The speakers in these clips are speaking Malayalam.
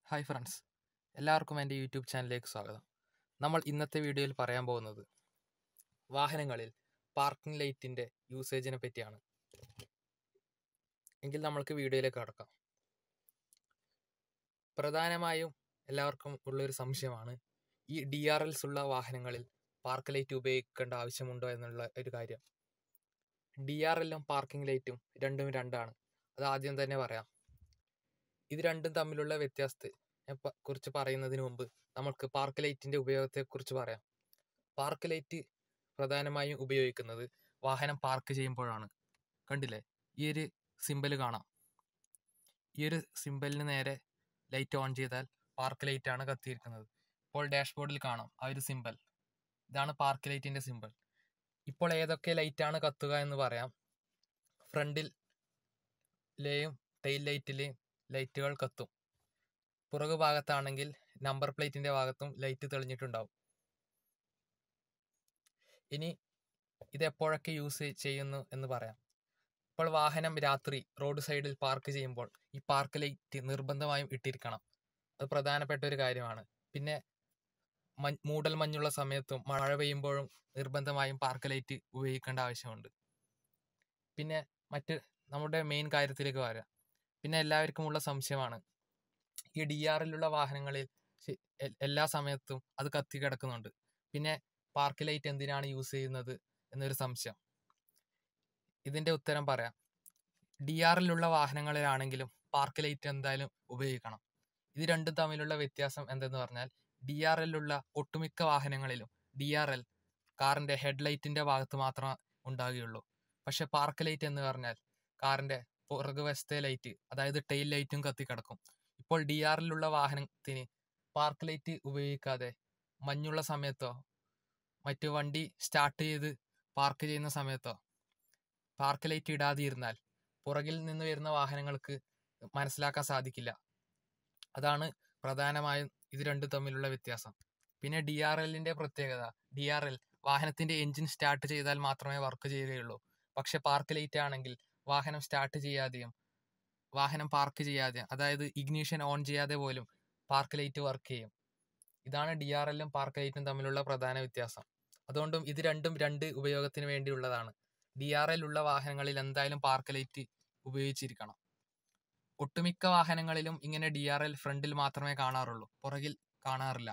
ഹായ് ഫ്രണ്ട്സ് എല്ലാവർക്കും എൻ്റെ യൂട്യൂബ് ചാനലിലേക്ക് സ്വാഗതം നമ്മൾ ഇന്നത്തെ വീഡിയോയിൽ പറയാൻ പോകുന്നത് വാഹനങ്ങളിൽ പാർക്കിംഗ് ലൈറ്റിൻ്റെ യൂസേജിനെ പറ്റിയാണ് എങ്കിൽ നമ്മൾക്ക് വീഡിയോയിലേക്ക് കടക്കാം പ്രധാനമായും എല്ലാവർക്കും ഉള്ളൊരു സംശയമാണ് ഈ ഡി ആർ എൽസ് ഉള്ള വാഹനങ്ങളിൽ പാർക്ക് ലൈറ്റ് ഉപയോഗിക്കേണ്ട ആവശ്യമുണ്ടോ എന്നുള്ള ഒരു കാര്യം ഡി ആർ എല്ലും പാർക്കിംഗ് ലൈറ്റും രണ്ടും രണ്ടാണ് അത് ആദ്യം തന്നെ പറയാം ഇത് രണ്ടും തമ്മിലുള്ള വ്യത്യാസത്തെ പ- കുറിച്ച് പറയുന്നതിന് മുമ്പ് നമുക്ക് പാർക്ക് ലൈറ്റിന്റെ ഉപയോഗത്തെക്കുറിച്ച് പറയാം പാർക്ക് ലൈറ്റ് പ്രധാനമായും ഉപയോഗിക്കുന്നത് വാഹനം പാർക്ക് ചെയ്യുമ്പോഴാണ് കണ്ടില്ലേ ഈ ഒരു സിമ്പൽ കാണാം ഈ ഒരു സിമ്പലിന് നേരെ ലൈറ്റ് ഓൺ ചെയ്താൽ പാർക്ക് ലൈറ്റ് ആണ് കത്തിയിരിക്കുന്നത് ഇപ്പോൾ ഡാഷ്ബോർഡിൽ കാണാം ആ ഒരു സിമ്പൽ ഇതാണ് പാർക്ക് ലൈറ്റിന്റെ സിമ്പൽ ഇപ്പോൾ ഏതൊക്കെ ലൈറ്റ് ആണ് കത്തുക എന്ന് പറയാം ഫ്രണ്ടിലെയും ടെയിൽ ലൈറ്റിലെയും ലൈറ്റുകൾ കത്തും പുറകു ഭാഗത്താണെങ്കിൽ നമ്പർ പ്ലേറ്റിന്റെ ഭാഗത്തും ലൈറ്റ് തെളിഞ്ഞിട്ടുണ്ടാവും ഇനി ഇത് എപ്പോഴൊക്കെ യൂസ് ചെയ്യുന്നു എന്ന് പറയാം ഇപ്പോൾ വാഹനം രാത്രി റോഡ് സൈഡിൽ പാർക്ക് ചെയ്യുമ്പോൾ ഈ പാർക്ക് ലൈറ്റ് നിർബന്ധമായും ഇട്ടിരിക്കണം അത് പ്രധാനപ്പെട്ട ഒരു കാര്യമാണ് പിന്നെ മഞ്ഞ് മൂടൽ മഞ്ഞുള്ള സമയത്തും മഴ പെയ്യുമ്പോഴും നിർബന്ധമായും പാർക്ക് ലൈറ്റ് ഉപയോഗിക്കേണ്ട ആവശ്യമുണ്ട് പിന്നെ മറ്റ് നമ്മുടെ മെയിൻ കാര്യത്തിലേക്ക് വരാം പിന്നെ എല്ലാവർക്കും ഉള്ള സംശയമാണ് ഈ ഡി ആർ എല്ലുള്ള വാഹനങ്ങളിൽ ശ- എ- എല്ലാ സമയത്തും അത് കത്തി കിടക്കുന്നുണ്ട് പിന്നെ പാർക്ക് ലൈറ്റ് എന്തിനാണ് യൂസ് ചെയ്യുന്നത് എന്നൊരു സംശയം ഇതിന്റെ ഉത്തരം പറയാം ഡി ആർ എല്ലുള്ള വാഹനങ്ങളിലാണെങ്കിലും പാർക്ക് ലൈറ്റ് എന്തായാലും ഉപയോഗിക്കണം ഇത് രണ്ടും തമ്മിലുള്ള വ്യത്യാസം എന്തെന്ന് പറഞ്ഞാൽ ഡി ആർ എല്ലുള്ള ഒട്ടുമിക്ക വാഹനങ്ങളിലും ഡി ആർ എൽ കാറിന്റെ ഹെഡ്ലൈറ്റിന്റെ ഭാഗത്ത് മാത്രമേ ഉണ്ടാകുകയുള്ളൂ പക്ഷെ പാർക്ക് ലൈറ്റ് എന്ന് പറഞ്ഞാൽ കാറിന്റെ പുറകുവശത്തെ ലൈറ്റ് അതായത് ടെയിൽ ലൈറ്റും കത്തിക്കിടക്കും ഇപ്പോൾ ഡി ആറിലുള്ള വാഹനത്തിന് പാർക്ക് ലൈറ്റ് ഉപയോഗിക്കാതെ മഞ്ഞുള്ള സമയത്തോ മറ്റു വണ്ടി സ്റ്റാർട്ട് ചെയ്ത് പാർക്ക് ചെയ്യുന്ന സമയത്തോ പാർക്ക് ലൈറ്റ് ഇടാതെ ഇരുന്നാൽ പുറകിൽ നിന്ന് വരുന്ന വാഹനങ്ങൾക്ക് മനസ്സിലാക്കാൻ സാധിക്കില്ല അതാണ് പ്രധാനമായും ഇത് രണ്ടും തമ്മിലുള്ള വ്യത്യാസം പിന്നെ ഡി ആർ എല്ലിന്റെ പ്രത്യേകത ഡി ആർ എൽ വാഹനത്തിന്റെ എഞ്ചിൻ സ്റ്റാർട്ട് ചെയ്താൽ മാത്രമേ വർക്ക് ചെയ്യുകയുള്ളൂ പക്ഷെ പാർക്ക് ലൈറ്റ് ആണെങ്കിൽ വാഹനം സ്റ്റാർട്ട് ചെയ്യാതെയും വാഹനം പാർക്ക് ചെയ്യാതെ അതായത് ഇഗ്നീഷൻ ഓൺ ചെയ്യാതെ പോലും പാർക്ക് ലൈറ്റ് വർക്ക് ചെയ്യും ഇതാണ് ഡി ആർ എല്ലും പാർക്ക് ലൈറ്റും തമ്മിലുള്ള പ്രധാന വ്യത്യാസം അതുകൊണ്ടും ഇത് രണ്ടും രണ്ട് ഉപയോഗത്തിന് വേണ്ടിയുള്ളതാണ് ഡി ആർ എൽ ഉള്ള വാഹനങ്ങളിൽ എന്തായാലും പാർക്ക് ലൈറ്റ് ഉപയോഗിച്ചിരിക്കണം ഒട്ടുമിക്ക വാഹനങ്ങളിലും ഇങ്ങനെ ഡി ആർ എൽ ഫ്രണ്ടിൽ മാത്രമേ കാണാറുള്ളൂ പുറകിൽ കാണാറില്ല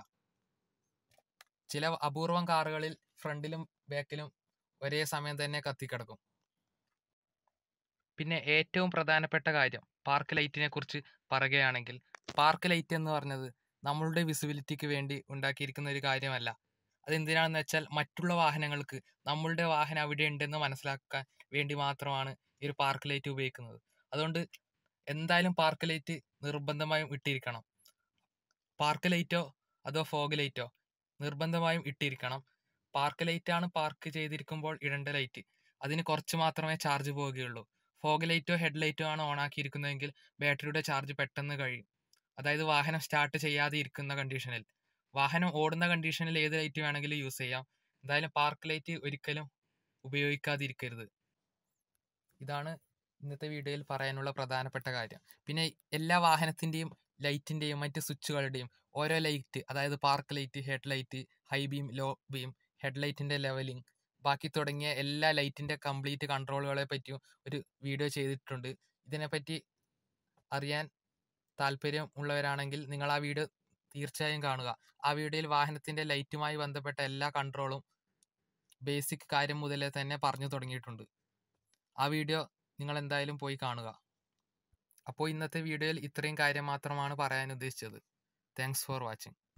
ചില അപൂർവം കാറുകളിൽ ഫ്രണ്ടിലും ബാക്കിലും ഒരേ സമയം തന്നെ കത്തിക്കിടക്കും പിന്നെ ഏറ്റവും പ്രധാനപ്പെട്ട കാര്യം പാർക്ക് ലൈറ്റിനെ കുറിച്ച് പറയുകയാണെങ്കിൽ പാർക്ക് ലൈറ്റ് എന്ന് പറഞ്ഞത് നമ്മളുടെ വിസിബിലിറ്റിക്ക് വേണ്ടി ഉണ്ടാക്കിയിരിക്കുന്ന ഒരു കാര്യമല്ല അതെന്തിനാണെന്ന് വെച്ചാൽ മറ്റുള്ള വാഹനങ്ങൾക്ക് നമ്മളുടെ വാഹനം അവിടെ ഉണ്ടെന്ന് മനസ്സിലാക്കാൻ വേണ്ടി മാത്രമാണ് ഈ ഒരു പാർക്ക് ലൈറ്റ് ഉപയോഗിക്കുന്നത് അതുകൊണ്ട് എന്തായാലും പാർക്ക് ലൈറ്റ് നിർബന്ധമായും ഇട്ടിരിക്കണം പാർക്ക് ലൈറ്റോ അതോ ഫോഗ് ലൈറ്റോ നിർബന്ധമായും ഇട്ടിരിക്കണം പാർക്ക് ലൈറ്റ് ആണ് പാർക്ക് ചെയ്തിരിക്കുമ്പോൾ ഇടേണ്ട ലൈറ്റ് അതിന് കുറച്ച് മാത്രമേ ചാർജ് പോവുകയുള്ളൂ ഫോഗ് ലൈറ്റോ ഹെഡ് ലൈറ്റോ ആണ് ഓൺ ആക്കിയിരിക്കുന്നതെങ്കിൽ ബാറ്ററിയുടെ ചാർജ് പെട്ടെന്ന് കഴിയും അതായത് വാഹനം സ്റ്റാർട്ട് ചെയ്യാതെ ഇരിക്കുന്ന കണ്ടീഷനിൽ വാഹനം ഓടുന്ന കണ്ടീഷനിൽ ഏത് ലൈറ്റ് വേണമെങ്കിലും യൂസ് ചെയ്യാം എന്തായാലും പാർക്ക് ലൈറ്റ് ഒരിക്കലും ഉപയോഗിക്കാതിരിക്കരുത് ഇതാണ് ഇന്നത്തെ വീഡിയോയിൽ പറയാനുള്ള പ്രധാനപ്പെട്ട കാര്യം പിന്നെ എല്ലാ വാഹനത്തിന്റെയും ലൈറ്റിന്റെയും മറ്റ് സ്വിച്ചുകളുടെയും ഓരോ ലൈറ്റ് അതായത് park light head light high beam low beam head ലൈറ്റിന്റെ ലെവലിംഗ് ബാക്കി തുടങ്ങിയ എല്ലാ ലൈറ്റിന്റെ കംപ്ലീറ്റ് കൺട്രോളുകളെ പറ്റിയും ഒരു വീഡിയോ ചെയ്തിട്ടുണ്ട് ഇതിനെപ്പറ്റി അറിയാൻ താല്പര്യം ഉള്ളവരാണെങ്കിൽ നിങ്ങൾ ആ വീഡിയോ തീർച്ചയായും കാണുക ആ വീഡിയോയിൽ വാഹനത്തിന്റെ ലൈറ്റുമായി ബന്ധപ്പെട്ട എല്ലാ കൺട്രോളും ബേസിക് കാര്യം മുതലേ തന്നെ പറഞ്ഞു തുടങ്ങിയിട്ടുണ്ട് ആ വീഡിയോ നിങ്ങൾ എന്തായാലും പോയി കാണുക അപ്പോൾ ഇന്നത്തെ വീഡിയോയിൽ ഇത്രയും കാര്യം മാത്രമാണ് പറയാൻ ഉദ്ദേശിച്ചത് താങ്ക്സ് ഫോർ വാച്ചിങ്